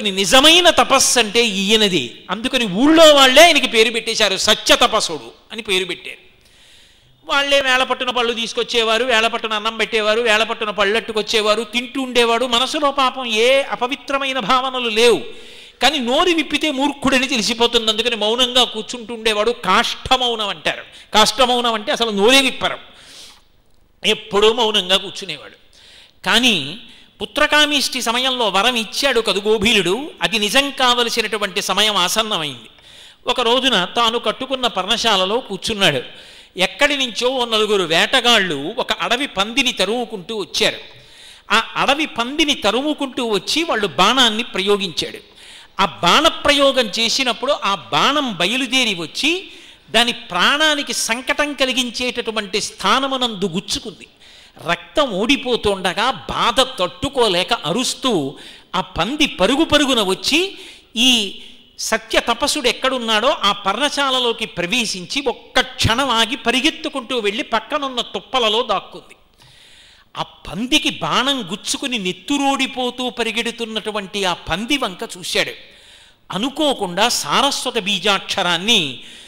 అందుకని నిజమైన తపస్సు అంటే ఈయనది అందుకని ఊళ్ళో వాళ్ళే ఆయనకి పేరు పెట్టేశారు సత్య తపస్సుడు అని పేరు పెట్టారు వాళ్ళే వేళపట్టున పళ్ళు తీసుకొచ్చేవారు వేళపట్టున అన్నం పెట్టేవారు వేళపట్టున పళ్ళట్టుకొచ్చేవారు తింటూ ఉండేవాడు మనసులో పాపం ఏ అపవిత్రమైన భావనలు లేవు కానీ నోరు విప్పితే మూర్ఖుడని తెలిసిపోతుంది అందుకని మౌనంగా కూర్చుంటూ ఉండేవాడు కాష్టమౌనం అంటారు కాష్టమౌనం అంటే అసలు నోరే విప్పరు ఎప్పుడూ మౌనంగా కూర్చునేవాడు కానీ పుత్రకామిష్టి సమయంలో వరం ఇచ్చాడు కదు గోభీలుడు అది నిజం కావలసినటువంటి సమయం ఆసన్నమైంది ఒక రోజున తాను కట్టుకున్న పర్ణశాలలో కూర్చున్నాడు ఎక్కడి నుంచో ఓ నలుగురు వేటగాళ్ళు ఒక అడవి పందిని తరుముకుంటూ వచ్చారు ఆ అడవి పందిని తరుముకుంటూ వచ్చి వాళ్ళు బాణాన్ని ప్రయోగించాడు ఆ బాణ ప్రయోగం చేసినప్పుడు ఆ బాణం బయలుదేరి వచ్చి దాని ప్రాణానికి సంకటం కలిగించేటటువంటి స్థానమునందు గుచ్చుకుంది రక్తం ఓడిపోతుండగా బాధ తట్టుకోలేక అరుస్తూ ఆ పంది పరుగు పరుగున వచ్చి ఈ సత్య తపస్సుడు ఎక్కడున్నాడో ఆ పర్ణశాలలోకి ప్రవేశించి ఒక్క క్షణం ఆగి పరిగెత్తుకుంటూ వెళ్ళి పక్కనున్న తుప్పలలో దాక్కుంది ఆ పందికి బాణం గుచ్చుకుని నెత్తురోడిపోతూ పరిగెడుతున్నటువంటి ఆ పంది వంక చూశాడు అనుకోకుండా సారస్వత బీజాక్షరాన్ని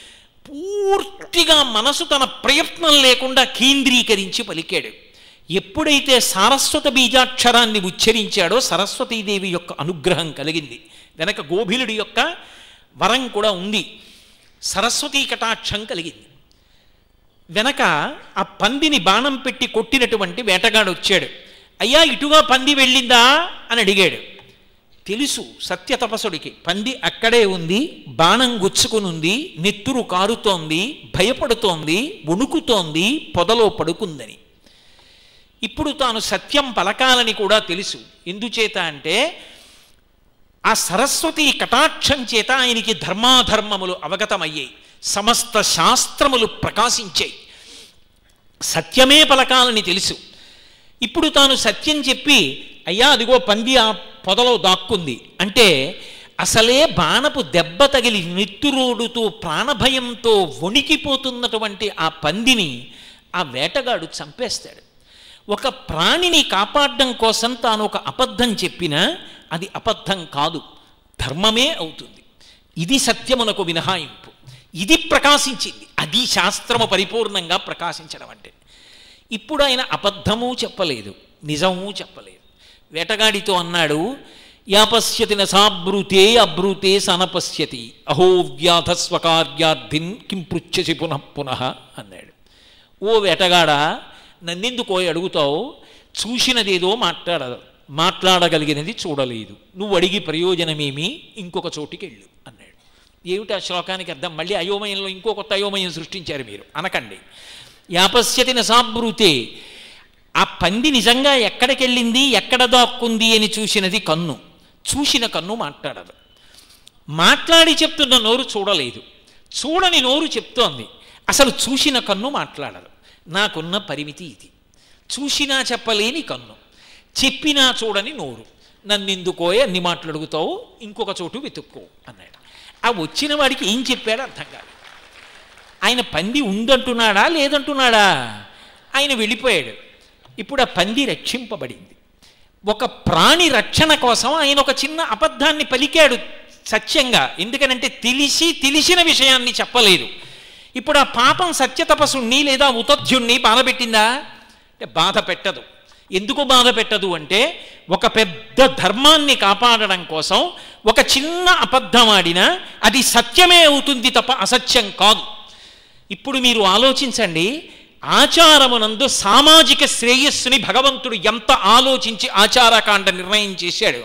పూర్తిగా మనసు తన ప్రయత్నం లేకుండా కేంద్రీకరించి పలికాడు ఎప్పుడైతే సారస్వత బీజాక్షరాన్ని ఉచ్చరించాడో సరస్వతీదేవి యొక్క అనుగ్రహం కలిగింది వెనక గోభిలుడి యొక్క వరం కూడా ఉంది సరస్వతీ కటాక్షం కలిగింది వెనక ఆ పందిని బాణం పెట్టి కొట్టినటువంటి వేటగాడు వచ్చాడు అయ్యా ఇటుగా పంది వెళ్ళిందా అని అడిగాడు తెలుసు సత్యతపసుడికి పంది అక్కడే ఉంది బాణం గుచ్చుకుని ఉంది నెత్తురు కారుతోంది భయపడుతోంది వణుకుతోంది పొదలో పడుకుందని ఇప్పుడు తాను సత్యం పలకాలని కూడా తెలుసు ఎందుచేత అంటే ఆ సరస్వతి కటాక్షం చేత ఆయనకి ధర్మాధర్మములు అవగతమయ్యాయి సమస్త శాస్త్రములు ప్రకాశించాయి సత్యమే పలకాలని తెలుసు ఇప్పుడు తాను సత్యం చెప్పి అయ్యా అదిగో పంది ఆ పొదలో దాక్కుంది అంటే అసలే బాణపు దెబ్బ తగిలి నెత్తురోడుతూ ప్రాణభయంతో వణికిపోతున్నటువంటి ఆ పందిని ఆ వేటగాడు చంపేస్తాడు ఒక ప్రాణిని కాపాడడం కోసం తాను ఒక అబద్ధం చెప్పినా అది అబద్ధం కాదు ధర్మమే అవుతుంది ఇది సత్యమునకు మినహాయింపు ఇది ప్రకాశించింది అది శాస్త్రము పరిపూర్ణంగా ప్రకాశించడం అంటే ఇప్పుడు ఆయన అబద్ధము చెప్పలేదు నిజము చెప్పలేదు వేటగాడితో అన్నాడు యాపశ్యతి నసాబ్రూతే అబ్రూతే సనపశ్యతి అహో వ్యాధ స్వకార్యార్థిన్ కిం పృచ్ఛసి పునః పునః అన్నాడు ఓ వేటగాడా నన్నెందుకో అడుగుతావు చూసినదేదో మాట్లాడదు మాట్లాడగలిగినది చూడలేదు నువ్వు అడిగి ప్రయోజనమేమి ఇంకొక చోటికి వెళ్ళు అన్నాడు ఏమిటి ఆ శ్లోకానికి అర్థం మళ్ళీ అయోమయంలో ఇంకో కొత్త అయోమయం సృష్టించారు మీరు అనకండి యాపశ్యతి నసాబ్రూతే ఆ పంది నిజంగా ఎక్కడికి వెళ్ళింది ఎక్కడ దాక్కుంది అని చూసినది కన్ను చూసిన కన్ను మాట్లాడదు మాట్లాడి చెప్తున్న నోరు చూడలేదు చూడని నోరు చెప్తోంది అసలు చూసిన కన్ను మాట్లాడదు నాకున్న పరిమితి ఇది చూసినా చెప్పలేని కన్ను చెప్పినా చూడని నోరు నన్నెందుకోయే అన్ని మాట్లాడుగుతావు ఇంకొక చోటు వెతుక్కో అన్నాడు ఆ వచ్చిన వాడికి ఏం చెప్పాడో అర్థం కాదు ఆయన పంది ఉందంటున్నాడా లేదంటున్నాడా ఆయన వెళ్ళిపోయాడు ఇప్పుడు ఆ పంది రక్షింపబడింది ఒక ప్రాణి రక్షణ కోసం ఆయన ఒక చిన్న అబద్ధాన్ని పలికాడు సత్యంగా ఎందుకనంటే తెలిసి తెలిసిన విషయాన్ని చెప్పలేదు ఇప్పుడు ఆ పాపం సత్యతపసుణ్ణి లేదా ఉతధ్యుణ్ణి బాధ పెట్టిందా అంటే బాధ పెట్టదు ఎందుకు బాధ పెట్టదు అంటే ఒక పెద్ద ధర్మాన్ని కాపాడడం కోసం ఒక చిన్న అబద్ధం ఆడినా అది సత్యమే అవుతుంది తప్ప అసత్యం కాదు ఇప్పుడు మీరు ఆలోచించండి ఆచారమునందు సామాజిక శ్రేయస్సుని భగవంతుడు ఎంత ఆలోచించి ఆచారకాండ నిర్ణయం చేశాడు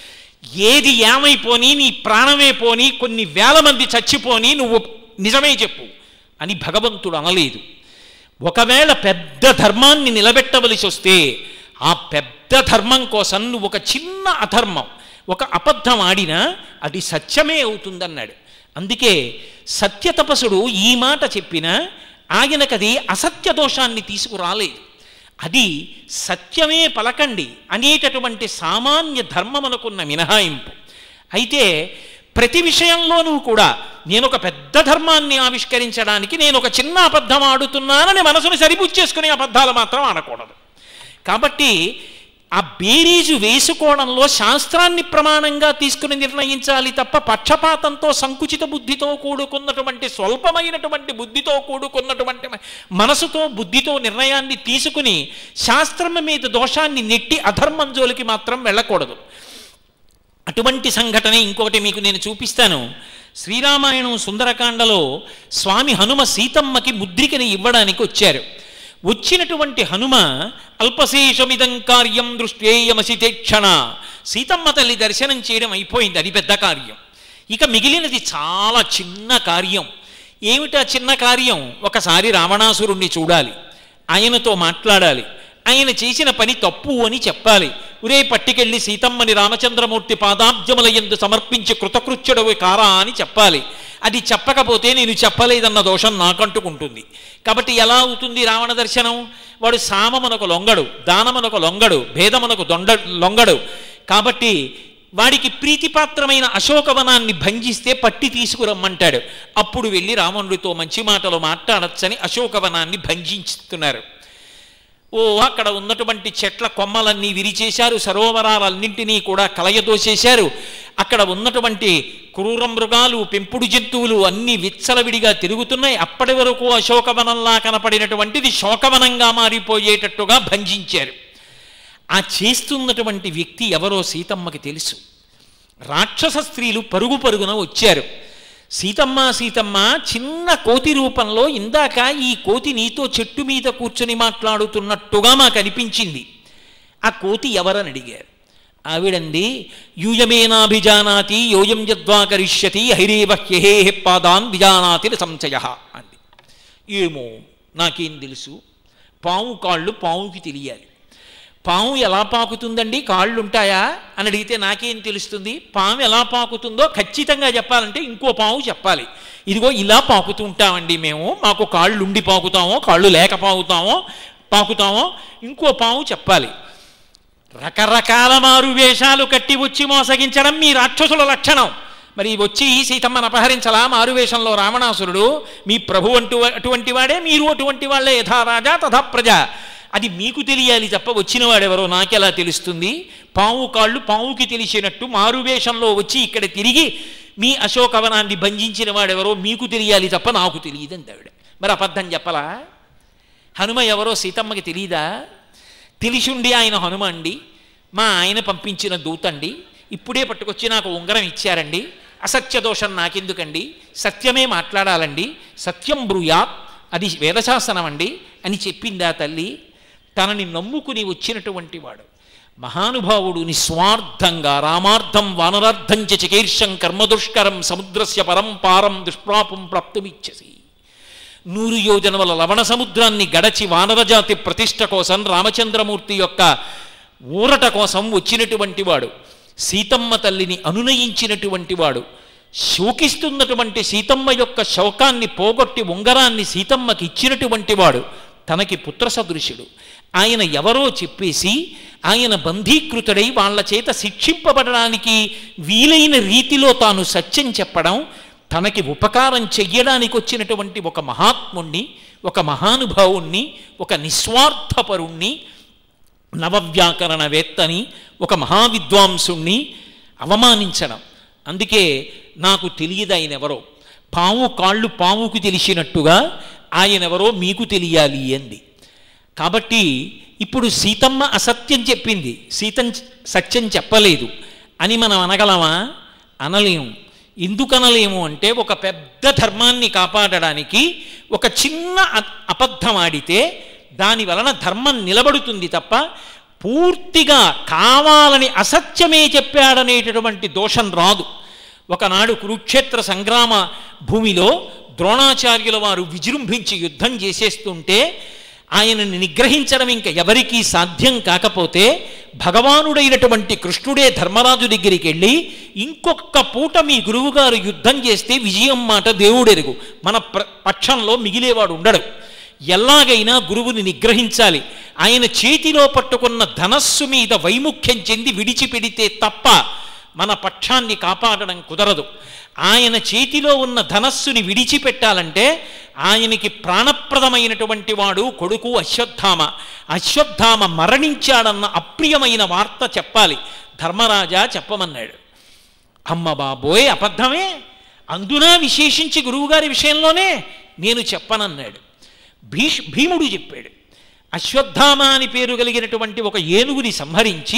ఏది ఏమైపోని నీ ప్రాణమే పోని కొన్ని వేల మంది చచ్చిపోని నువ్వు నిజమే చెప్పు అని భగవంతుడు అనలేదు ఒకవేళ పెద్ద ధర్మాన్ని నిలబెట్టవలసి వస్తే ఆ పెద్ద ధర్మం కోసం నువ్వు ఒక చిన్న అధర్మం ఒక అబద్ధం ఆడినా అది సత్యమే అవుతుందన్నాడు అందుకే సత్యతపసుడు ఈ మాట చెప్పినా ఆయనకది అసత్య దోషాన్ని తీసుకురాలేదు అది సత్యమే పలకండి అనేటటువంటి సామాన్య ధర్మమనుకున్న మినహాయింపు అయితే ప్రతి విషయంలోనూ కూడా నేను ఒక పెద్ద ధర్మాన్ని ఆవిష్కరించడానికి నేను ఒక చిన్న అబద్ధం ఆడుతున్నానని మనసుని సరిపుచ్చేసుకునే అబద్ధాలు మాత్రం ఆడకూడదు కాబట్టి ఆ బేరీజు వేసుకోవడంలో శాస్త్రాన్ని ప్రమాణంగా తీసుకుని నిర్ణయించాలి తప్ప పక్షపాతంతో సంకుచిత బుద్ధితో కూడుకున్నటువంటి స్వల్పమైనటువంటి బుద్ధితో కూడుకున్నటువంటి మనసుతో బుద్ధితో నిర్ణయాన్ని తీసుకుని శాస్త్రం మీద దోషాన్ని నెట్టి అధర్మం జోలికి మాత్రం వెళ్ళకూడదు అటువంటి సంఘటన ఇంకొకటి మీకు నేను చూపిస్తాను శ్రీరామాయణం సుందరకాండలో స్వామి హనుమ సీతమ్మకి ముద్రికని ఇవ్వడానికి వచ్చారు వచ్చినటువంటి హనుమ అల్పశేషమిదం కార్యం దృష్టేయమసితే క్షణ సీతమ్మ తల్లి దర్శనం చేయడం అయిపోయింది అది పెద్ద కార్యం ఇక మిగిలినది చాలా చిన్న కార్యం ఏమిటా చిన్న కార్యం ఒకసారి రావణాసురుణ్ణి చూడాలి ఆయనతో మాట్లాడాలి ఆయన చేసిన పని తప్పు అని చెప్పాలి ఉరే పట్టికెళ్ళి సీతమ్మని రామచంద్రమూర్తి పాదాబ్జముల ఎందు సమర్పించి కృతకృత్యుడవి కారా అని చెప్పాలి అది చెప్పకపోతే నేను చెప్పలేదన్న దోషం నాకంటుకుంటుంది కాబట్టి ఎలా అవుతుంది రావణ దర్శనం వాడు సామమునకు లొంగడు దానమునకు లొంగడు భేదమునకు దొండ లొంగడు కాబట్టి వాడికి ప్రీతిపాత్రమైన అశోకవనాన్ని భంజిస్తే పట్టి తీసుకురమ్మంటాడు అప్పుడు వెళ్ళి రావణుడితో మంచి మాటలు మాట్లాడచ్చని అశోకవనాన్ని భంజిస్తున్నారు ఓ అక్కడ ఉన్నటువంటి చెట్ల కొమ్మలన్నీ విరిచేశారు సరోవరాలన్నింటినీ కూడా కలయదోసేశారు అక్కడ ఉన్నటువంటి క్రూర మృగాలు పెంపుడు జంతువులు అన్నీ విచ్చలవిడిగా తిరుగుతున్నాయి అప్పటి వరకు అశోకవనంలా కనపడినటువంటిది శోకవనంగా మారిపోయేటట్టుగా భంజించారు ఆ చేస్తున్నటువంటి వ్యక్తి ఎవరో సీతమ్మకి తెలుసు రాక్షస స్త్రీలు పరుగు పరుగున వచ్చారు సీతమ్మ సీతమ్మ చిన్న కోతి రూపంలో ఇందాక ఈ కోతి నీతో చెట్టు మీద కూర్చొని మాట్లాడుతున్నట్టుగా మాకు అనిపించింది ఆ కోతి ఎవరని అడిగారు ఆవిడంది యూయమేనాభిజానాతి యోయం యద్వా కరిష్యతి హైరేవ హ్యహే పాదాన్ విజానాతి సంశయ అంది ఏమో నాకేం తెలుసు పాము కాళ్ళు పాముకి తెలియాలి పాము ఎలా పాకుతుందండి కాళ్ళు ఉంటాయా అని అడిగితే నాకేం తెలుస్తుంది పాము ఎలా పాకుతుందో ఖచ్చితంగా చెప్పాలంటే ఇంకో పాము చెప్పాలి ఇదిగో ఇలా పాకుతూ ఉంటామండి మేము మాకు కాళ్ళు ఉండి పాకుతామో కాళ్ళు లేక పాకుతామో పాకుతామో ఇంకో పాము చెప్పాలి రకరకాల మారు వేషాలు కట్టి వచ్చి మోసగించడం మీ రాక్షసుల లక్షణం మరి వచ్చి సీతమ్మను అపహరించలా మారువేషంలో రావణాసురుడు మీ ప్రభు అంటూ అటువంటి వాడే మీరు అటువంటి వాళ్ళే యథా రాజా తథా ప్రజ అది మీకు తెలియాలి తప్ప వచ్చిన వాడెవరో నాకెలా తెలుస్తుంది పాము కాళ్ళు పావుకి తెలిసినట్టు మారువేషంలో వచ్చి ఇక్కడ తిరిగి మీ అశోకవనాన్ని భంజించిన వాడెవరో మీకు తెలియాలి తప్ప నాకు తెలియదండి ఆవిడ మరి అబద్ధం చెప్పలా హనుమ ఎవరో సీతమ్మకి తెలియదా తెలిసుండి ఆయన హనుమ అండి మా ఆయన పంపించిన దూతండి ఇప్పుడే పట్టుకొచ్చి నాకు ఉంగరం ఇచ్చారండి అసత్య దోషం నాకెందుకండి సత్యమే మాట్లాడాలండి సత్యం బ్రూయాత్ అది వేదశాసనం అండి అని చెప్పింది ఆ తల్లి తనని నమ్ముకుని వచ్చినటువంటి వాడు మహానుభావుడు నిస్వార్థంగా రామార్థం వానరార్థం చ చికీర్షం కర్మదుష్కరం సముద్రస్య పరం పారం దుష్ప్రాపం ప్రాప్తుమిచ్చసి నూరు యోజనముల లవణ సముద్రాన్ని గడచి వానరజాతి ప్రతిష్ట కోసం రామచంద్రమూర్తి యొక్క ఊరట కోసం వచ్చినటువంటి వాడు సీతమ్మ తల్లిని అనునయించినటువంటి వాడు శోకిస్తున్నటువంటి సీతమ్మ యొక్క శోకాన్ని పోగొట్టి ఉంగరాన్ని సీతమ్మకి ఇచ్చినటువంటి వాడు తనకి పుత్ర సదృశుడు ఆయన ఎవరో చెప్పేసి ఆయన బంధీకృతుడై వాళ్ళ చేత శిక్షింపబడడానికి వీలైన రీతిలో తాను సత్యం చెప్పడం తనకి ఉపకారం చెయ్యడానికి వచ్చినటువంటి ఒక మహాత్ముణ్ణి ఒక మహానుభావుణ్ణి ఒక నిస్వార్థపరుణ్ణి నవవ్యాకరణవేత్తని ఒక మహావిద్వాంసుణ్ణి అవమానించడం అందుకే నాకు తెలియదు ఆయన ఎవరో పాము కాళ్ళు పాముకు తెలిసినట్టుగా ఆయన ఎవరో మీకు తెలియాలి అంది కాబట్టి ఇప్పుడు సీతమ్మ అసత్యం చెప్పింది సీతం సత్యం చెప్పలేదు అని మనం అనగలమా అనలేము ఎందుకు అనలేము అంటే ఒక పెద్ద ధర్మాన్ని కాపాడడానికి ఒక చిన్న అ- అబద్ధం ఆడితే దాని వలన ధర్మం నిలబడుతుంది తప్ప పూర్తిగా కావాలని అసత్యమే చెప్పాడనేటటువంటి దోషం రాదు ఒకనాడు కురుక్షేత్ర సంగ్రామ భూమిలో ద్రోణాచార్యుల వారు విజృంభించి యుద్ధం చేసేస్తుంటే ఆయనని నిగ్రహించడం ఇంక ఎవరికీ సాధ్యం కాకపోతే భగవానుడైనటువంటి కృష్ణుడే ధర్మరాజు దగ్గరికి వెళ్ళి ఇంకొక పూట మీ గురువుగారు యుద్ధం చేస్తే విజయం మాట దేవుడెరుగు మన ప్ర పక్షంలో మిగిలేవాడు ఉండడు ఎలాగైనా గురువుని నిగ్రహించాలి ఆయన చేతిలో పట్టుకున్న ధనస్సు మీద వైముఖ్యం చెంది విడిచిపెడితే తప్ప మన పక్షాన్ని కాపాడడం కుదరదు ఆయన చేతిలో ఉన్న ధనస్సుని విడిచిపెట్టాలంటే ఆయనకి ప్రాణప్రదమైనటువంటి వాడు కొడుకు అశ్వత్థామ అశ్వత్థామ మరణించాడన్న అప్రియమైన వార్త చెప్పాలి ధర్మరాజా చెప్పమన్నాడు అమ్మ బాబోయ్ అబద్ధమే అందున విశేషించి గురువుగారి విషయంలోనే నేను చెప్పనన్నాడు భీష్ భీముడు చెప్పాడు అశ్వత్థామ అని పేరు కలిగినటువంటి ఒక ఏనుగుని సంహరించి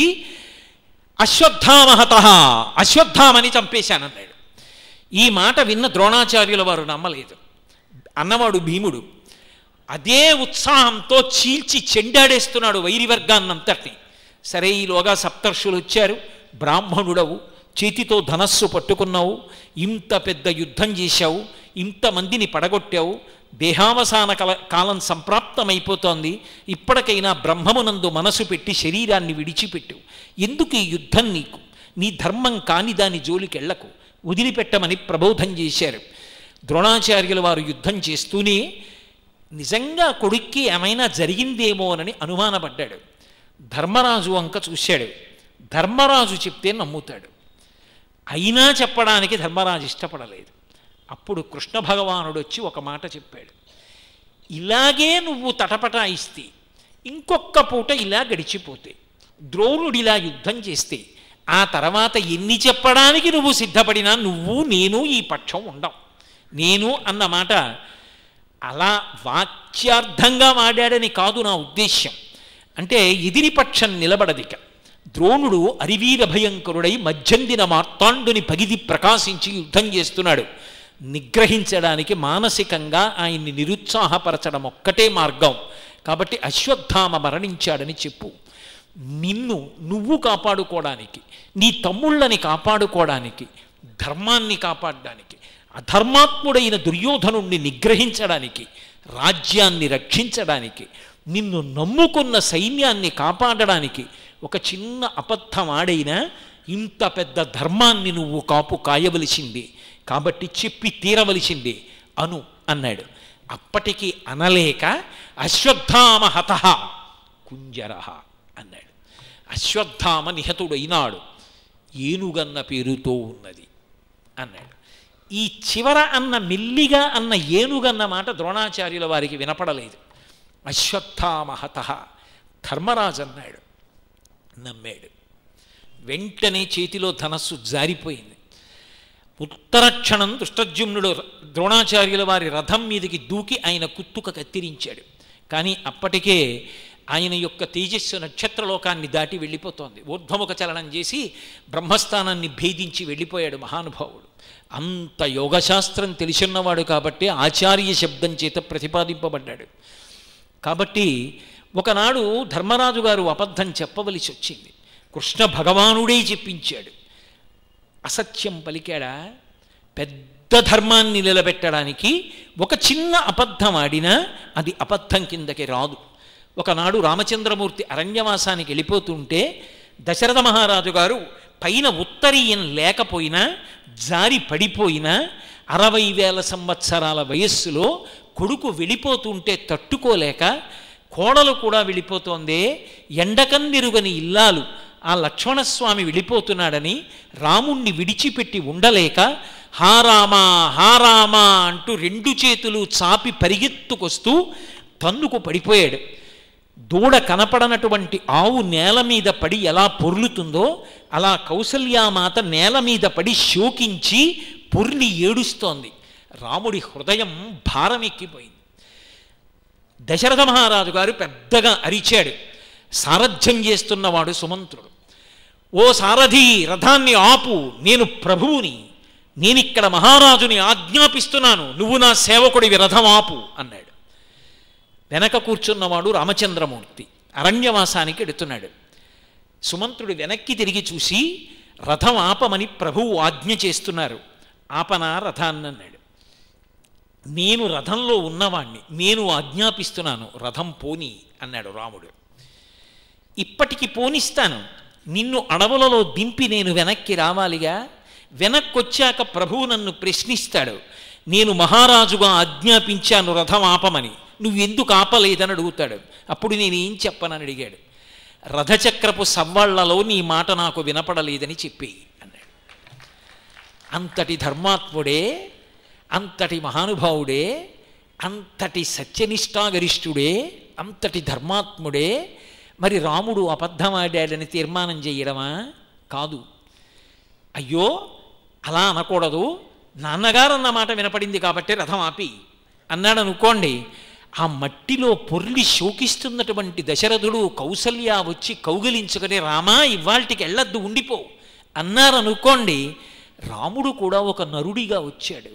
అశ్వత్థామహత అశ్వత్థామని చంపేశానన్నాడు ఈ మాట విన్న ద్రోణాచార్యుల వారు నమ్మలేదు అన్నవాడు భీముడు అదే ఉత్సాహంతో చీల్చి చెండాడేస్తున్నాడు వైరివర్గాన్నంతటిని సరే ఈలోగా సప్తర్షులు వచ్చారు బ్రాహ్మణుడవు చేతితో ధనస్సు పట్టుకున్నావు ఇంత పెద్ద యుద్ధం చేశావు ఇంతమందిని పడగొట్టావు దేహావసాన కల కాలం సంప్రాప్తమైపోతోంది ఇప్పటికైనా బ్రహ్మమునందు మనసు పెట్టి శరీరాన్ని విడిచిపెట్టు ఎందుకు ఈ యుద్ధం నీకు నీ ధర్మం కాని దాని జోలికెళ్లకు వదిలిపెట్టమని ప్రబోధం చేశారు ద్రోణాచార్యుల వారు యుద్ధం చేస్తూనే నిజంగా కొడుక్కి ఏమైనా జరిగిందేమోనని అనుమానపడ్డాడు ధర్మరాజు వంక చూశాడు ధర్మరాజు చెప్తే నమ్ముతాడు అయినా చెప్పడానికి ధర్మరాజు ఇష్టపడలేదు అప్పుడు కృష్ణ భగవానుడు వచ్చి ఒక మాట చెప్పాడు ఇలాగే నువ్వు తటపటాయిస్తే ఇంకొక పూట ఇలా గడిచిపోతే ద్రోణుడు ఇలా యుద్ధం చేస్తే ఆ తర్వాత ఎన్ని చెప్పడానికి నువ్వు సిద్ధపడినా నువ్వు నేను ఈ పక్షం ఉండం నేను అన్న మాట అలా వాక్యార్థంగా వాడాడని కాదు నా ఉద్దేశ్యం అంటే ఎదిరి పక్షం నిలబడదిక ద్రోణుడు అరివీర భయంకరుడై మధ్యందిన మార్తాండుని పగిది ప్రకాశించి యుద్ధం చేస్తున్నాడు నిగ్రహించడానికి మానసికంగా ఆయన్ని నిరుత్సాహపరచడం ఒక్కటే మార్గం కాబట్టి అశ్వత్థామ మరణించాడని చెప్పు నిన్ను నువ్వు కాపాడుకోవడానికి నీ తమ్ముళ్ళని కాపాడుకోవడానికి ధర్మాన్ని కాపాడడానికి అధర్మాత్ముడైన దుర్యోధనుణ్ణి నిగ్రహించడానికి రాజ్యాన్ని రక్షించడానికి నిన్ను నమ్ముకున్న సైన్యాన్ని కాపాడడానికి ఒక చిన్న అబద్ధం ఆడైనా ఇంత పెద్ద ధర్మాన్ని నువ్వు కాపు కాయవలసిందే కాబట్టి చెప్పి తీరవలసిందే అను అన్నాడు అప్పటికి అనలేక అశ్వత్థామ హత కుంజర అన్నాడు అశ్వత్థామ నిహతుడైనాడు ఏనుగన్న పేరుతో ఉన్నది అన్నాడు ఈ చివర అన్న మెల్లిగా అన్న ఏనుగన్న మాట ద్రోణాచార్యుల వారికి వినపడలేదు అశ్వత్థామ హత ధర్మరాజు అన్నాడు నమ్మాడు వెంటనే చేతిలో ధనస్సు జారిపోయింది ఉత్తర క్షణం దుష్టజ్యుమ్నుడు ద్రోణాచార్యుల వారి రథం మీదకి దూకి ఆయన కుత్తుక కత్తిరించాడు కానీ అప్పటికే ఆయన యొక్క తేజస్సు నక్షత్రలోకాన్ని దాటి వెళ్ళిపోతోంది ఊర్ధ్వముఖ చలనం చేసి బ్రహ్మస్థానాన్ని భేదించి వెళ్ళిపోయాడు మహానుభావుడు అంత యోగశాస్త్రం తెలిసిన్నవాడు కాబట్టి ఆచార్య శబ్దం చేత ప్రతిపాదింపబడ్డాడు కాబట్టి ఒకనాడు ధర్మరాజు గారు అబద్ధం చెప్పవలసి వచ్చింది కృష్ణ భగవానుడే చెప్పించాడు అసత్యం పలికాడా పెద్ద ధర్మాన్ని నిలబెట్టడానికి ఒక చిన్న అబద్ధం ఆడినా అది అబద్ధం కిందకి రాదు ఒకనాడు రామచంద్రమూర్తి అరణ్యవాసానికి వెళ్ళిపోతుంటే దశరథ మహారాజు గారు పైన ఉత్తరీయం లేకపోయినా జారి పడిపోయినా అరవై వేల సంవత్సరాల వయస్సులో కొడుకు వెళ్ళిపోతుంటే తట్టుకోలేక కోడలు కూడా వెళ్ళిపోతోందే ఎండకన్నిరుగని ఇల్లాలు ఆ లక్ష్మణస్వామి వెళ్ళిపోతున్నాడని రాముణ్ణి విడిచిపెట్టి ఉండలేక హారామా హారామా అంటూ రెండు చేతులు చాపి పరిగెత్తుకొస్తూ తన్నుకు పడిపోయాడు దూడ కనపడనటువంటి ఆవు నేల మీద పడి ఎలా పొర్లుతుందో అలా కౌసల్యామాత నేల మీద పడి శోకించి పొర్లి ఏడుస్తోంది రాముడి హృదయం భారమెక్కిపోయింది దశరథ మహారాజు గారు పెద్దగా అరిచాడు సారథ్యం చేస్తున్నవాడు సుమంత్రుడు ఓ సారథి రథాన్ని ఆపు నేను ప్రభువుని నేనిక్కడ మహారాజుని ఆజ్ఞాపిస్తున్నాను నువ్వు నా సేవకుడివి రథం ఆపు అన్నాడు వెనక కూర్చున్నవాడు రామచంద్రమూర్తి అరణ్యవాసానికి ఎడుతున్నాడు సుమంత్రుడు వెనక్కి తిరిగి చూసి రథం ఆపమని ప్రభువు ఆజ్ఞ చేస్తున్నారు ఆపనా రథాన్ని అన్నాడు నేను రథంలో ఉన్నవాణ్ణి నేను ఆజ్ఞాపిస్తున్నాను రథం పోని అన్నాడు రాముడు ఇప్పటికి పోనిస్తాను నిన్ను అడవులలో దింపి నేను వెనక్కి రావాలిగా వెనక్కొచ్చాక ప్రభువు నన్ను ప్రశ్నిస్తాడు నేను మహారాజుగా ఆజ్ఞాపించాను రథం ఆపమని నువ్వెందుకు ఆపలేదని అడుగుతాడు అప్పుడు నేను ఏం చెప్పనని అడిగాడు రథచక్రపు సవ్వాళ్లలో నీ మాట నాకు వినపడలేదని చెప్పేయి అన్నాడు అంతటి ధర్మాత్ముడే అంతటి మహానుభావుడే అంతటి సత్యనిష్టాగరిష్ఠుడే అంతటి ధర్మాత్ముడే మరి రాముడు అబద్ధమాడాడని తీర్మానం చేయడమా కాదు అయ్యో అలా అనకూడదు నాన్నగారు అన్న మాట వినపడింది కాబట్టి రథం ఆపి అన్నాడు అనుకోండి ఆ మట్టిలో పొర్లి శోకిస్తున్నటువంటి దశరథుడు కౌసల్య వచ్చి కౌగిలించుకొని రామా ఇవాళకి వెళ్ళొద్దు ఉండిపో అన్నారు అనుకోండి రాముడు కూడా ఒక నరుడిగా వచ్చాడు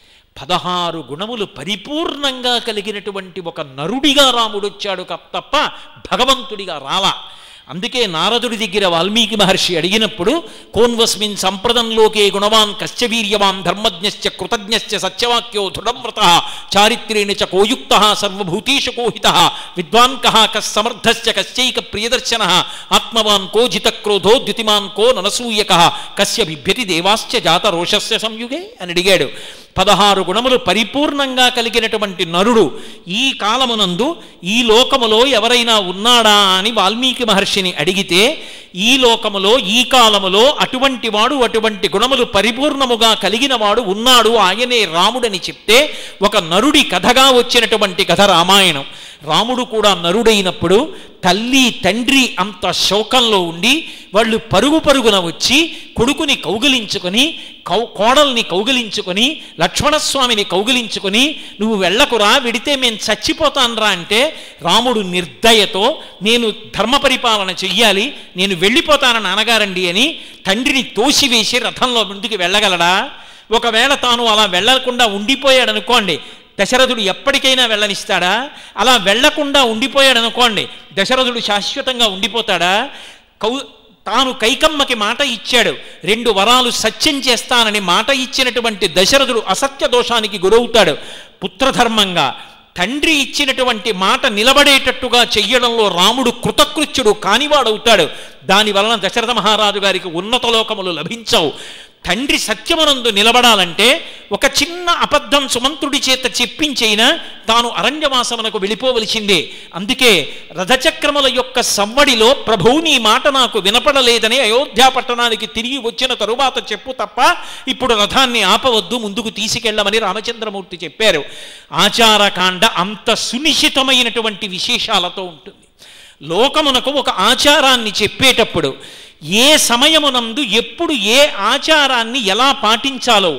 పదహారు గుణములు పరిపూర్ణంగా కలిగినటువంటి ఒక నరుడిగా రాముడు వచ్చాడు క- తప్ప భగవంతుడిగా రాలా అందుకే నారదుడి దగ్గర వాల్మీకి మహర్షి అడిగినప్పుడు కోన్వస్మిన్ సంప్రదంలోకే గుణవాన్ కశ్చ వీర్యవాన్ ధర్మజ్ఞశ్చ కృతజ్ఞశ్చ సత్యవాక్యో దృఢవ్రత చారిత్రేణ చ కోయుక్త సర్వభూతేషు కోహిత విద్వాన్ కః కస్సమర్థశ్చ కశ్చైక ప్రియదర్శన ఆత్మవాన్ కో జితక్రోధో ద్యుతిమాన్ కో ననసూయక కస్య బిభ్యతి దేవాశ్చ జాత రోషస్య సంయుగే అని అడిగాడు పదహారు గుణములు పరిపూర్ణంగా కలిగినటువంటి నరుడు ఈ కాలమునందు ఈ లోకములో ఎవరైనా ఉన్నాడా అని వాల్మీకి మహర్షిని అడిగితే ఈ లోకములో ఈ కాలములో అటువంటి వాడు అటువంటి గుణములు పరిపూర్ణముగా కలిగిన వాడు ఉన్నాడు ఆయనే రాముడని చెప్తే ఒక నరుడి కథగా వచ్చినటువంటి కథ రామాయణం రాముడు కూడా నరుడైనప్పుడు తల్లి తండ్రి అంత శోకంలో ఉండి వాళ్ళు పరుగు పరుగున వచ్చి కొడుకుని కౌగిలించుకొని కౌ కోడల్ని కౌగిలించుకొని లక్ష్మణస్వామిని కౌగిలించుకొని నువ్వు వెళ్ళకురా విడితే మేము చచ్చిపోతాన్రా అంటే రాముడు నిర్దయతో నేను ధర్మ పరిపాలన చెయ్యాలి నేను వెళ్ళిపోతాను నాన్నగారండి అని తండ్రిని తోసివేసి రథంలో ముందుకు వెళ్ళగలడా ఒకవేళ తాను అలా వెళ్ళకుండా ఉండిపోయాడు అనుకోండి దశరథుడు ఎప్పటికైనా వెళ్ళనిస్తాడా అలా వెళ్లకుండా ఉండిపోయాడు అనుకోండి దశరథుడు శాశ్వతంగా ఉండిపోతాడా కౌ తాను కైకమ్మకి మాట ఇచ్చాడు రెండు వరాలు సత్యం చేస్తానని మాట ఇచ్చినటువంటి దశరథుడు అసత్య దోషానికి గురవుతాడు పుత్రధర్మంగా తండ్రి ఇచ్చినటువంటి మాట నిలబడేటట్టుగా చెయ్యడంలో రాముడు కృతకృత్యుడు కానివాడవుతాడు దాని వలన దశరథ మహారాజు గారికి ఉన్నత లోకములు లభించవు తండ్రి సత్యమునందు నిలబడాలంటే ఒక చిన్న అబద్ధం సుమంత్రుడి చేత చెప్పించైనా తాను అరణ్యవాసమునకు వెళ్ళిపోవలసిందే అందుకే రథచక్రముల యొక్క సవ్వడిలో ప్రభువు నీ మాట నాకు వినపడలేదని అయోధ్యా పట్టణానికి తిరిగి వచ్చిన తరువాత చెప్పు తప్ప ఇప్పుడు రథాన్ని ఆపవద్దు ముందుకు తీసుకెళ్ళమని రామచంద్రమూర్తి చెప్పారు ఆచారకాండ అంత సునిశ్చితమైనటువంటి విశేషాలతో ఉంటుంది లోకమునకు ఒక ఆచారాన్ని చెప్పేటప్పుడు ఏ సమయమునందు ఎప్పుడు ఏ ఆచారాన్ని ఎలా పాటించాలో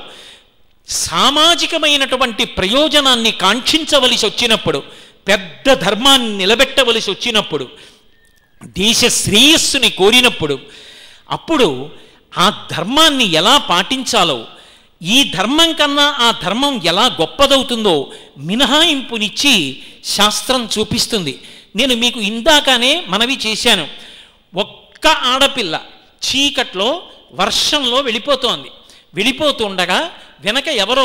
సామాజికమైనటువంటి ప్రయోజనాన్ని కాంక్షించవలసి వచ్చినప్పుడు పెద్ద ధర్మాన్ని నిలబెట్టవలసి వచ్చినప్పుడు దేశ శ్రేయస్సుని కోరినప్పుడు అప్పుడు ఆ ధర్మాన్ని ఎలా పాటించాలో ఈ ధర్మం కన్నా ఆ ధర్మం ఎలా గొప్పదవుతుందో మినహాయింపునిచ్చి శాస్త్రం చూపిస్తుంది నేను మీకు ఇందాకనే మనవి చేశాను ఒక్క ఆడపిల్ల చీకట్లో వర్షంలో వెళ్ళిపోతోంది వెళ్ళిపోతుండగా వెనక ఎవరో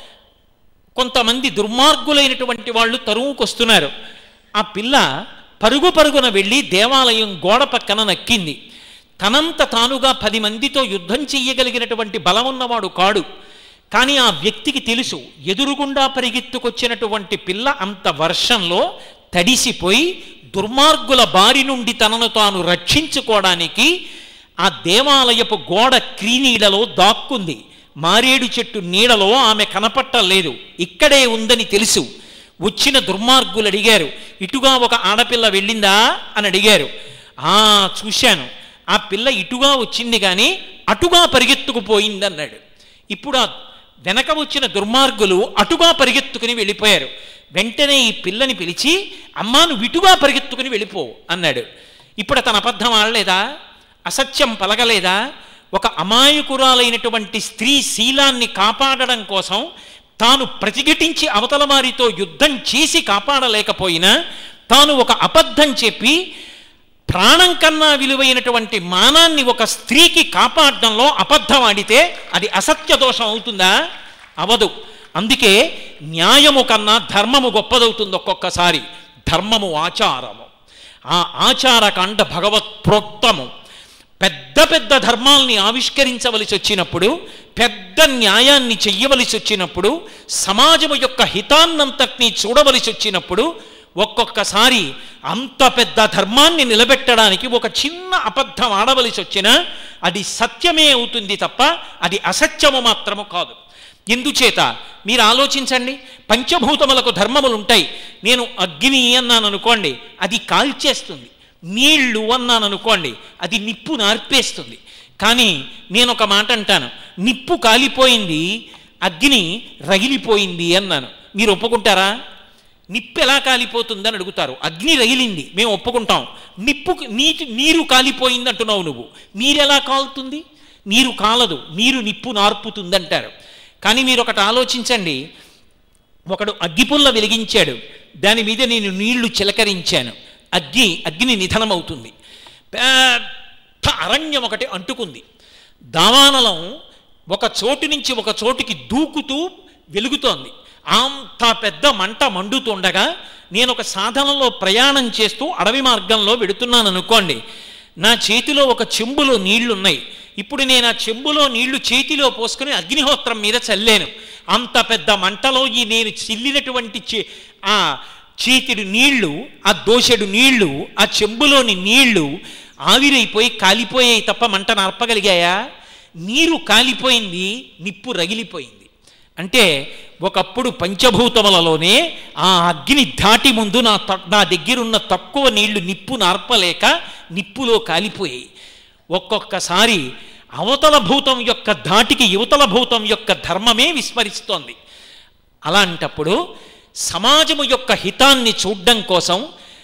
కొంతమంది దుర్మార్గులైనటువంటి వాళ్ళు తరువుకొస్తున్నారు ఆ పిల్ల పరుగు పరుగున వెళ్ళి దేవాలయం గోడ పక్కన నక్కింది తనంత తానుగా పది మందితో యుద్ధం చెయ్యగలిగినటువంటి బలమున్నవాడు కాడు కానీ ఆ వ్యక్తికి తెలుసు ఎదురుగుండా పరిగెత్తుకొచ్చినటువంటి పిల్ల అంత వర్షంలో తడిసిపోయి దుర్మార్గుల బారి నుండి తనను తాను రక్షించుకోవడానికి ఆ దేవాలయపు గోడ క్రీనీడలో దాక్కుంది మారేడు చెట్టు నీడలో ఆమె కనపట్టలేదు ఇక్కడే ఉందని తెలుసు వచ్చిన దుర్మార్గులు అడిగారు ఇటుగా ఒక ఆడపిల్ల వెళ్ళిందా అని అడిగారు ఆ చూశాను ఆ పిల్ల ఇటుగా వచ్చింది కానీ అటుగా పరిగెత్తుకుపోయింది అన్నాడు ఇప్పుడు ఆ వెనక వచ్చిన దుర్మార్గులు అటుగా పరిగెత్తుకుని వెళ్ళిపోయారు వెంటనే ఈ పిల్లని పిలిచి అమ్మా నువ్వు ఇటుగా పరిగెత్తుకుని వెళ్ళిపో అన్నాడు ఇప్పుడు అతను అబద్ధం ఆడలేదా అసత్యం పలగలేదా ఒక అమాయకురాలైనటువంటి స్త్రీ శీలాన్ని కాపాడడం కోసం తాను ప్రతిఘటించి అవతల వారితో యుద్ధం చేసి కాపాడలేకపోయినా తాను ఒక అబద్ధం చెప్పి ప్రాణం కన్నా విలువైనటువంటి మానాన్ని ఒక స్త్రీకి కాపాడడంలో అబద్ధం ఆడితే అది అసత్య దోషం అవుతుందా అవదు అందుకే న్యాయము కన్నా ధర్మము గొప్పదవుతుంది ఒక్కొక్కసారి ధర్మము ఆచారము ఆ ఆచారకాండ భగవత్ ప్రోక్తము పెద్ద పెద్ద ధర్మాల్ని ఆవిష్కరించవలసి వచ్చినప్పుడు పెద్ద న్యాయాన్ని చెయ్యవలసి వచ్చినప్పుడు సమాజము యొక్క హితాన్నంతటినీ చూడవలసి వచ్చినప్పుడు ఒక్కొక్కసారి అంత పెద్ద ధర్మాన్ని నిలబెట్టడానికి ఒక చిన్న అబద్ధం ఆడవలసి వచ్చినా అది సత్యమే అవుతుంది తప్ప అది అసత్యము మాత్రము కాదు ఎందుచేత మీరు ఆలోచించండి పంచభూతములకు ధర్మములు ఉంటాయి నేను అగ్ని అన్నాను అనుకోండి అది కాల్చేస్తుంది నీళ్లు అన్నాను అనుకోండి అది నిప్పు నార్పేస్తుంది కానీ నేను ఒక మాట అంటాను నిప్పు కాలిపోయింది అగ్ని రగిలిపోయింది అన్నాను మీరు ఒప్పుకుంటారా నిప్పు ఎలా కాలిపోతుందని అడుగుతారు అగ్ని రగిలింది మేము ఒప్పుకుంటాం నిప్పు నీటి నీరు కాలిపోయింది అంటున్నావు నువ్వు నీరు ఎలా కాలుతుంది నీరు కాలదు నీరు నిప్పు నార్పుతుంది అంటారు కానీ మీరు ఒకటి ఆలోచించండి ఒకడు అగ్గిపుల్ల వెలిగించాడు దాని మీద నేను నీళ్లు చిలకరించాను అగ్ని అగ్ని నిధనమవుతుంది పెద్ద అరణ్యం ఒకటి అంటుకుంది దావానలం ఒక చోటు నుంచి ఒక చోటుకి దూకుతూ వెలుగుతోంది అంత పెద్ద మంట మండుతుండగా నేను ఒక సాధనలో ప్రయాణం చేస్తూ అడవి మార్గంలో వెడుతున్నాను అనుకోండి నా చేతిలో ఒక చెంబులో నీళ్లున్నాయి ఇప్పుడు నేను ఆ చెంబులో నీళ్లు చేతిలో పోసుకుని అగ్నిహోత్రం మీద చల్లాను అంత పెద్ద మంటలో ఈ నేను చిల్లినటువంటి చే ఆ చేతిడు నీళ్లు ఆ దోషెడు నీళ్లు ఆ చెంబులోని నీళ్లు ఆవిరైపోయి కాలిపోయాయి తప్ప మంట నర్పగలిగాయా నీరు కాలిపోయింది నిప్పు రగిలిపోయింది అంటే ఒకప్పుడు పంచభూతములలోనే ఆ అగ్ని దాటి ముందు నా త- నా దగ్గరున్న తక్కువ నీళ్లు నిప్పు నార్పలేక నిప్పులో కాలిపోయాయి ఒక్కొక్కసారి అవతల భూతం యొక్క ధాటికి యువతల భూతం యొక్క ధర్మమే విస్మరిస్తోంది అలాంటప్పుడు సమాజము యొక్క హితాన్ని చూడడం కోసం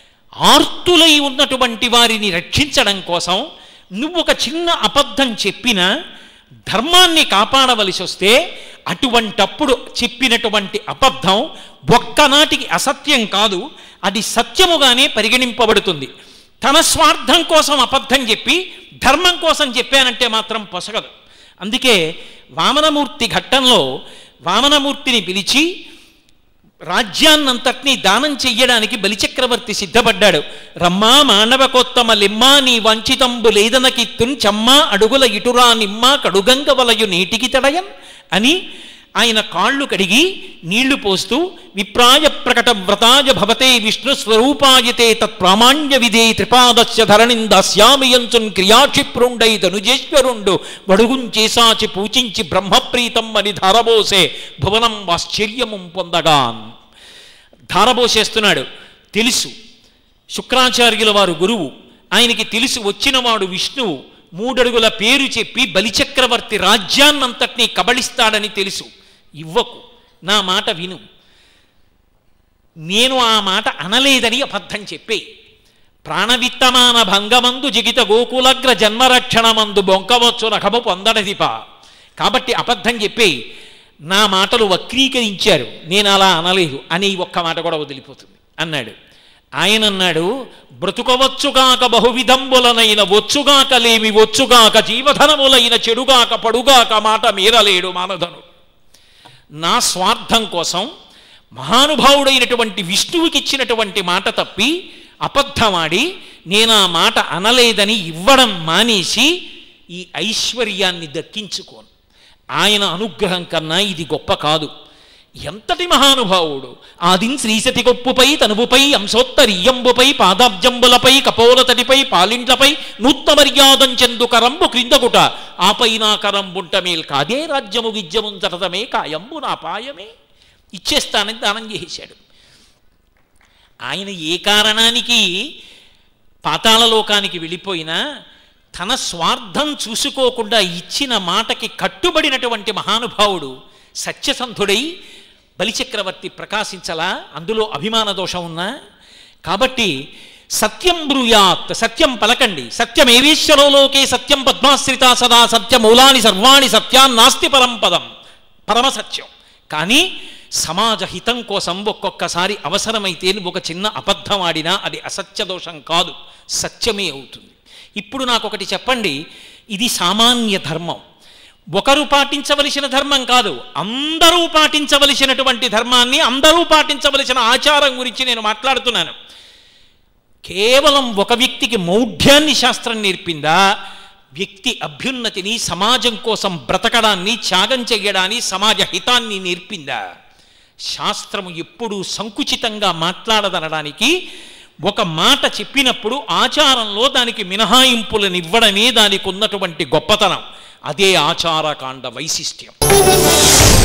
ఆర్తులై ఉన్నటువంటి వారిని రక్షించడం కోసం నువ్వు ఒక చిన్న అబద్ధం చెప్పినా ధర్మాన్ని కాపాడవలసి వస్తే అటువంటప్పుడు చెప్పినటువంటి అబద్ధం ఒక్కనాటికి అసత్యం కాదు అది సత్యముగానే పరిగణింపబడుతుంది తన స్వార్థం కోసం అబద్ధం చెప్పి ధర్మం కోసం చెప్పానంటే మాత్రం పొసగదు అందుకే వామనమూర్తి ఘట్టంలో వామనమూర్తిని పిలిచి రాజ్యాన్నంతటినీ దానం చెయ్యడానికి బలిచక్రవర్తి సిద్ధపడ్డాడు రమ్మా మానవకోత్తమ లిమ్మా నీ వంచితంబు లేదనకిత్తున్ చమ్మా అడుగుల ఇటురా నిమ్మా కడుగంగ వలయు నీటికి తడయన్ అని ఆయన కాళ్ళు కడిగి నీళ్లు పోస్తూ విప్రాయ ప్రకట వ్రతాయ భవతే విష్ణు స్వరూపాయతే తత్ప్రామాణ్య విధే త్రిపాదస్య ధరణిం దాస్యామియంచున్ క్రియాక్షిప్రుండై ధనుజేశ్వరుండు వడుగుంచేసాచి పూజించి బ్రహ్మప్రీతం అని ధారబోసే భువనం ఆశ్చర్యము పొందగాన్ ధారబోసేస్తున్నాడు తెలుసు శుక్రాచార్యుల వారు గురువు ఆయనకి తెలుసు వచ్చినవాడు విష్ణువు మూడడుగుల పేరు చెప్పి బలిచక్రవర్తి రాజ్యాన్నంతటినీ కబళిస్తాడని తెలుసు ఇవ్వకు నా మాట విను నేను ఆ మాట అనలేదని అబద్ధం చెప్పే ప్రాణవిత్తమాన భంగమందు జిగిత గోకులగ్ర జన్మరక్షణమందు బొంకవచ్చు రకము పొందడదిప కాబట్టి అబద్ధం చెప్పే నా మాటలు వక్రీకరించారు నేను అలా అనలేదు అని ఈ ఒక్క మాట కూడా వదిలిపోతుంది అన్నాడు ఆయన అన్నాడు బ్రతుకవచ్చుగాక బహువిధంబులనైన వచ్చుగాక లేమి వచ్చుగాక జీవధనములైన చెడుగాక పడుగాక మాట మీరలేడు మానధనుడు నా స్వార్థం కోసం మహానుభావుడైనటువంటి విష్ణువుకి ఇచ్చినటువంటి మాట తప్పి అబద్ధమాడి నేను ఆ మాట అనలేదని ఇవ్వడం మానేసి ఈ ఐశ్వర్యాన్ని దక్కించుకోను ఆయన అనుగ్రహం కన్నా ఇది గొప్ప కాదు ఎంతటి మహానుభావుడు ఆదిన్ శ్రీసతి కొప్పుపై తనువుపై అంశోత్తరీయంబుపై పాదాబ్జంబులపై కపోలతటిపై పాలింట్లపై నూత్న మర్యాదం చెందు కరంబు క్రిందగుట ఆపై నా కరంబుంట మేల్ కాదే రాజ్యము విద్యముంచటమే కాయంబు నా పాయమే ఇచ్చేస్తానని దానం చేసేశాడు ఆయన ఏ కారణానికి పాతాళలోకానికి వెళ్ళిపోయినా తన స్వార్థం చూసుకోకుండా ఇచ్చిన మాటకి కట్టుబడినటువంటి మహానుభావుడు సత్యసంధుడై బలిచక్రవర్తి ప్రకాశించలా అందులో అభిమాన దోషం ఉన్నా కాబట్టి సత్యం బ్రూయాత్ సత్యం పలకండి సత్యమేవేశ్వరోలోకే సత్యం పద్మాశ్రిత సదా సత్యమూలాని సర్వాణి సత్యాన్ నాస్తి పరం పదం పరమ సత్యం కానీ సమాజ హితం కోసం ఒక్కొక్కసారి అవసరమైతే నువ్వు ఒక చిన్న అబద్ధం ఆడినా అది అసత్య దోషం కాదు సత్యమే అవుతుంది ఇప్పుడు నాకు ఒకటి చెప్పండి ఇది సామాన్య ధర్మం ఒకరు పాటించవలసిన ధర్మం కాదు అందరూ పాటించవలసినటువంటి ధర్మాన్ని అందరూ పాటించవలసిన ఆచారం గురించి నేను మాట్లాడుతున్నాను కేవలం ఒక వ్యక్తికి మౌఢ్యాన్ని శాస్త్రం నేర్పిందా వ్యక్తి అభ్యున్నతిని సమాజం కోసం బ్రతకడాన్ని త్యాగం చెయ్యడాన్ని సమాజ హితాన్ని నేర్పిందా శాస్త్రము ఎప్పుడూ సంకుచితంగా మాట్లాడదనడానికి ఒక మాట చెప్పినప్పుడు ఆచారంలో దానికి మినహాయింపులనివ్వడమే దానికి ఉన్నటువంటి గొప్పతనం అదే ఆచారకాండ వైశిష్ట్యం